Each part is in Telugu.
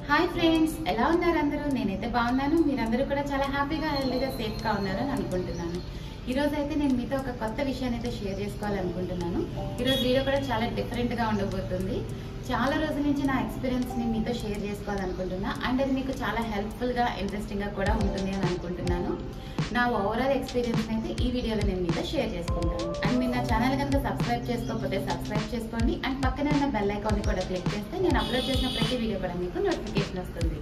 హాయ్ ఫ్రెండ్స్ ఎలా ఉన్నారు అందరూ నేనైతే బాగున్నాను మీరందరూ కూడా చాలా హ్యాపీగా హెల్దీగా సేఫ్గా ఉన్నారు అని అనుకుంటున్నాను ఈ రోజు అయితే నేను మీతో ఒక కొత్త విషయాన్ని అయితే షేర్ చేసుకోవాలనుకుంటున్నాను ఈరోజు వీడియో కూడా చాలా డిఫరెంట్గా ఉండబోతుంది చాలా రోజుల నుంచి నా ఎక్స్పీరియన్స్ని మీతో షేర్ చేసుకోవాలనుకుంటున్నా అండ్ అది మీకు చాలా హెల్ప్ఫుల్గా ఇంట్రెస్టింగ్గా కూడా ఉంటుంది అని అనుకుంటున్నాను నా ఓవరాల్ ఎక్స్పీరియన్స్ అయితే ఈ వీడియోలో నేను మీతో షేర్ చేసుకుంటాను అండ్ మీరు నా ఛానల్ కనుక సబ్స్క్రైబ్ చేసుకోకపోతే సబ్స్క్రైబ్ చేసుకోండి అండ్ పక్కనే ఉన్న బెల్ ఐకాన్ని కూడా క్లిక్ చేస్తే నేను అప్లోడ్ చేసిన ప్రతి వీడియో కూడా మీకు నోటిఫికేషన్ వస్తుంది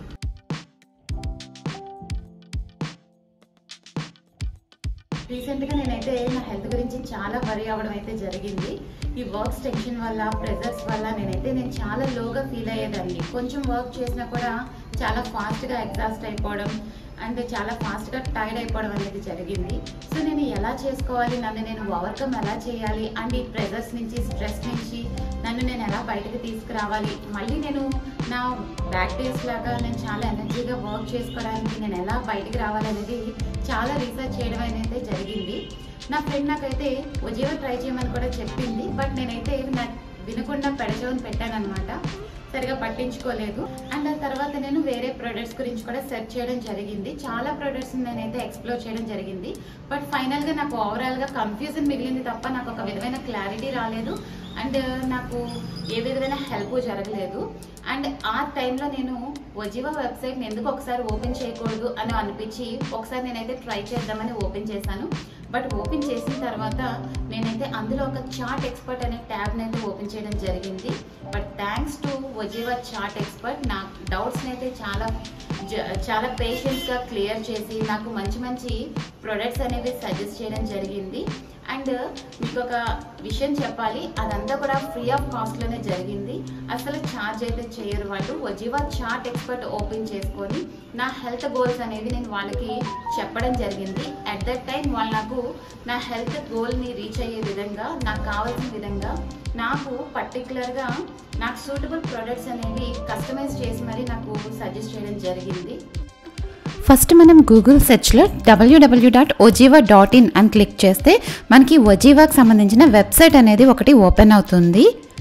రీసెంట్గా నేనైతే నా హెల్త్ గురించి చాలా వరి అవ్వడం అయితే జరిగింది ఈ వర్క్స్ టెన్షన్ వల్ల ప్రెజర్స్ వల్ల నేనైతే నేను చాలా లోగా ఫీల్ అయ్యేదాన్ని కొంచెం వర్క్ చేసినా కూడా చాలా ఫాస్ట్గా ఎగ్జాస్ట్ అయిపోవడం అండ్ చాలా ఫాస్ట్గా టైర్డ్ అయిపోవడం అనేది జరిగింది సో నేను ఎలా చేసుకోవాలి నన్ను నేను ఓవర్కమ్ ఎలా చేయాలి అండ్ ఈ ప్రెజర్స్ నుంచి స్ట్రెస్ నుంచి నన్ను నేను ఎలా బయటకు తీసుకురావాలి మళ్ళీ నేను నా బ్యాక్ డేస్ లాగా నేను చాలా ఎనర్జీగా వర్క్ చేసుకోవడానికి నేను ఎలా బయటకు రావాలి అనేది చాలా రీసెర్చ్ చేయడం అనేది జరిగింది నా ఫ్రెండ్ నాకైతే ఉద్యోగ ట్రై చేయమని కూడా చెప్పింది బట్ నేనైతే నా వినకుండా పెడచవని పెట్టాను అనమాట సరిగా పట్టించుకోలేదు అండ్ ఆ తర్వాత నేను వేరే ప్రొడక్ట్స్ గురించి కూడా సెర్చ్ చేయడం జరిగింది చాలా ప్రొడక్ట్స్ నేనైతే ఎక్స్ప్లోర్ చేయడం జరిగింది బట్ ఫైనల్గా నాకు ఓవరాల్గా కన్ఫ్యూజన్ మిగిలింది తప్ప నాకు ఒక విధమైన క్లారిటీ రాలేదు అండ్ నాకు ఏ విధమైన హెల్ప్ జరగలేదు అండ్ ఆ టైంలో నేను వజీవా వెబ్సైట్ని ఎందుకు ఒకసారి ఓపెన్ చేయకూడదు అని అనిపించి ఒకసారి నేనైతే ట్రై చేద్దామని ఓపెన్ చేశాను బట్ ఓపెన్ చేసిన తర్వాత నేనైతే అందులో ఒక చార్ట్ ఎక్స్పర్ట్ అనే ట్యాబ్ని అయితే ఓపెన్ చేయడం జరిగింది but thanks to Oziva chat expert నా డౌట్స్ని అయితే చాలా జ- చాలా పేషెన్స్గా క్లియర్ చేసి నాకు మంచి మంచి ప్రొడక్ట్స్ అనేవి సజెస్ట్ చేయడం జరిగింది అండ్ మీకు ఒక విషయం చెప్పాలి అదంతా కూడా ఫ్రీ ఆఫ్ కాస్ట్లోనే జరిగింది అసలు ఛార్జ్ అయితే చేయరు వాళ్ళు వజీవా చార్ట్ ఎక్స్పర్ట్ ఓపెన్ చేసుకొని నా హెల్త్ గోల్స్ అనేవి నేను వాళ్ళకి చెప్పడం జరిగింది అట్ దట్ టైం వాళ్ళు నాకు నా హెల్త్ గోల్ని రీచ్ అయ్యే విధంగా నాకు కావాల్సిన విధంగా నాకు పర్టికులర్గా నాకు సూటబుల్ ప్రొడక్ట్స్ అనేవి కస్టమైజ్ చేసి మరీ నాకు సజెస్ట్ చేయడం జరిగింది ఫస్ట్ మనం గూగుల్ సెర్చ్లో W W dot Oziva dot in అని క్లిక్ చేస్తే మనకి ఒజీవాకి సంబంధించిన వెబ్సైట్ అనేది ఒకటి ఓపెన్ అవుతుంది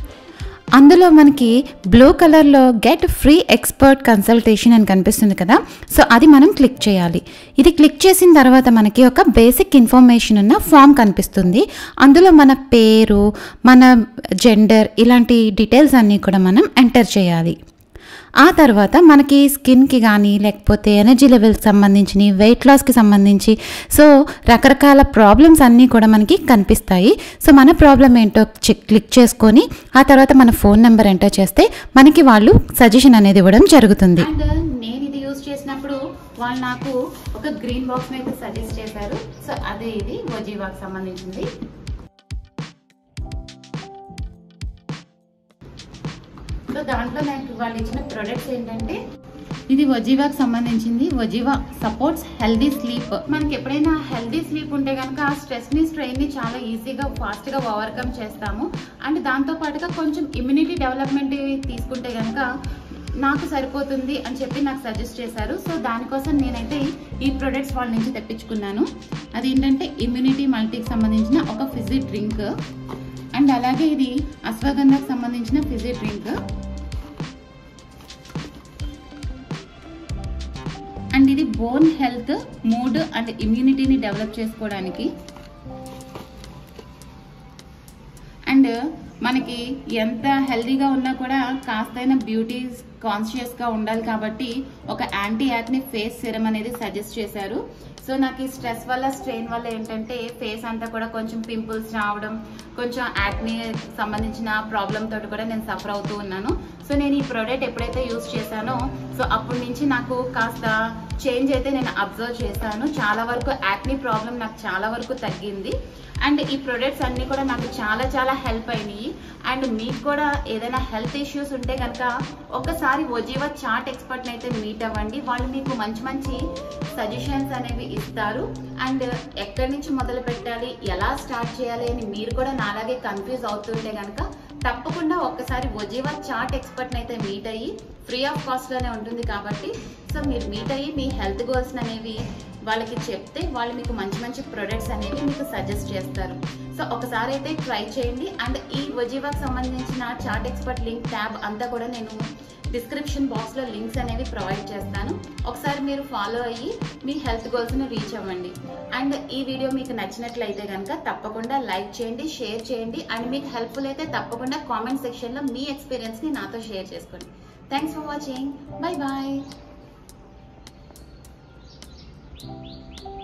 అందులో మనకి బ్లూ కలర్లో గెట్ ఫ్రీ ఎక్స్పర్ట్ కన్సల్టేషన్ అని కనిపిస్తుంది కదా సో అది మనం క్లిక్ చేయాలి ఇది క్లిక్ చేసిన తర్వాత మనకి ఒక బేసిక్ ఇన్ఫర్మేషన్ ఉన్న ఫామ్ కనిపిస్తుంది అందులో మన పేరు మన జెండర్ ఇలాంటి డీటెయిల్స్ అన్నీ కూడా మనం ఎంటర్ చేయాలి ఆ తర్వాత మనకి స్కిన్కి కానీ లేకపోతే ఎనర్జీ లెవెల్కి సంబంధించి వెయిట్ లాస్కి సంబంధించి సో రకరకాల ప్రాబ్లమ్స్ అన్నీ కూడా మనకి కనిపిస్తాయి సో మన ప్రాబ్లం ఏంటో చెక్ క్లిక్ చేసుకొని ఆ తర్వాత మన ఫోన్ నెంబర్ ఎంటర్ చేస్తే మనకి వాళ్ళు సజెషన్ అనేది ఇవ్వడం జరుగుతుంది అండ్ నేను ఇది యూజ్ చేసినప్పుడు వాళ్ళు నాకు ఒక గ్రీన్ బాక్స్ అయితే సజెస్ట్ చేశారు సో అదే ఇది వజీవాకి సంబంధించింది సో దాంట్లో నాకు వాళ్ళు ఇచ్చిన ప్రొడక్ట్స్ ఏంటంటే ఇది వజీవాకి సంబంధించింది వజీవా సపోర్ట్స్ హెల్దీ స్లీప్ మనకి ఎప్పుడైనా హెల్దీ స్లీప్ ఉంటే కనుక ఆ స్ట్రెస్ ని స్ట్రెయిన్ ని చాలా ఈజీగా ఫాస్ట్ గా ఓవర్కమ్ చేస్తాము అండ్ దాంతో పాటుగా కొంచెం ఇమ్యూనిటీ డెవలప్మెంట్ తీసుకుంటే కనుక నాకు సరిపోతుంది అని చెప్పి నాకు సజెస్ట్ చేశారు సో దానికోసం నేనైతే ఈ ప్రొడక్ట్స్ వాళ్ళ నుంచి తెప్పించుకున్నాను అది ఏంటంటే ఇమ్యూనిటీ మల్టీకి సంబంధించిన ఒక ఫిజీ డ్రింక్ అండ్ అలాగే ఇది అశ్వగంధకు సంబంధించిన ఫిజీ డ్రింక్ అండ్ ఇది బోన్ హెల్త్ మూడ్ అండ్ ఇమ్యూనిటీని డెవలప్ చేసుకోవడానికి అండ్ మనకి ఎంత హెల్దీగా ఉన్నా కూడా కాస్తైనా బ్యూటీ కాన్షియస్గా ఉండాలి కాబట్టి ఒక యాంటీ యాక్ని ఫేస్ సిరం అనేది సజెస్ట్ చేశారు సో నాకు ఈ స్ట్రెస్ వల్ల స్ట్రెయిన్ వల్ల ఏంటంటే ఫేస్ అంతా కూడా కొంచెం పింపుల్స్ రావడం కొంచెం యాక్ని సంబంధించిన ప్రాబ్లమ్ తోటి కూడా నేను సఫర్ అవుతూ ఉన్నాను సో నేను ఈ ప్రోడక్ట్ ఎప్పుడైతే యూస్ చేశానో సో అప్పటి నుంచి నాకు కాస్త చేంజ్ అయితే నేను అబ్జర్వ్ చేశాను చాలా వరకు యాక్ని ప్రాబ్లం నాకు చాలా వరకు తగ్గింది అండ్ ఈ ప్రొడక్ట్స్ అన్నీ కూడా నాకు చాలా చాలా హెల్ప్ అయినాయి అండ్ మీకు కూడా ఏదైనా హెల్త్ ఇష్యూస్ ఉంటే కనుక ఒకసారి ఒజీవా చార్ట్ ఎక్స్పర్ట్ని అయితే మీట్ అవ్వండి వాళ్ళు మీకు మంచి మంచి సజెషన్స్ అనేవి ఇస్తారు అండ్ ఎక్కడి నుంచి మొదలు పెట్టాలి ఎలా స్టార్ట్ చేయాలి అని మీరు కూడా నాలాగే కన్ఫ్యూజ్ అవుతుంటే కనుక తప్పకుండా ఒక్కసారి ఒజీవా చార్ట్ ఎక్స్పర్ట్ని అయితే మీట్ అయ్యి ఫ్రీ ఆఫ్ కాస్ట్లోనే ఉంటుంది కాబట్టి సో మీరు మీట్ అయ్యి మీ హెల్త్ గోల్స్ అనేవి వాళ్ళకి చెప్తే వాళ్ళు మీకు మంచి మంచి ప్రొడక్ట్స్ అనేవి మీకు సజెస్ట్ చేస్తారు సో ఒకసారి అయితే ట్రై చేయండి అండ్ ఈ వజీవాకి సంబంధించిన చార్ట్ ఎక్స్పర్ట్ లింక్ ట్యాబ్ అంతా కూడా నేను డిస్క్రిప్షన్ బాక్స్లో లింక్స్ అనేవి ప్రొవైడ్ చేస్తాను ఒకసారి మీరు ఫాలో అయ్యి మీ హెల్త్ గోల్స్ని రీచ్ అవ్వండి అండ్ ఈ వీడియో మీకు నచ్చినట్లయితే కనుక తప్పకుండా లైక్ చేయండి షేర్ చేయండి అండ్ మీకు హెల్ప్ఫుల్ అయితే తప్పకుండా కామెంట్ సెక్షన్లో మీ ఎక్స్పీరియన్స్ని నాతో షేర్ చేసుకోండి thanks for watching bye bye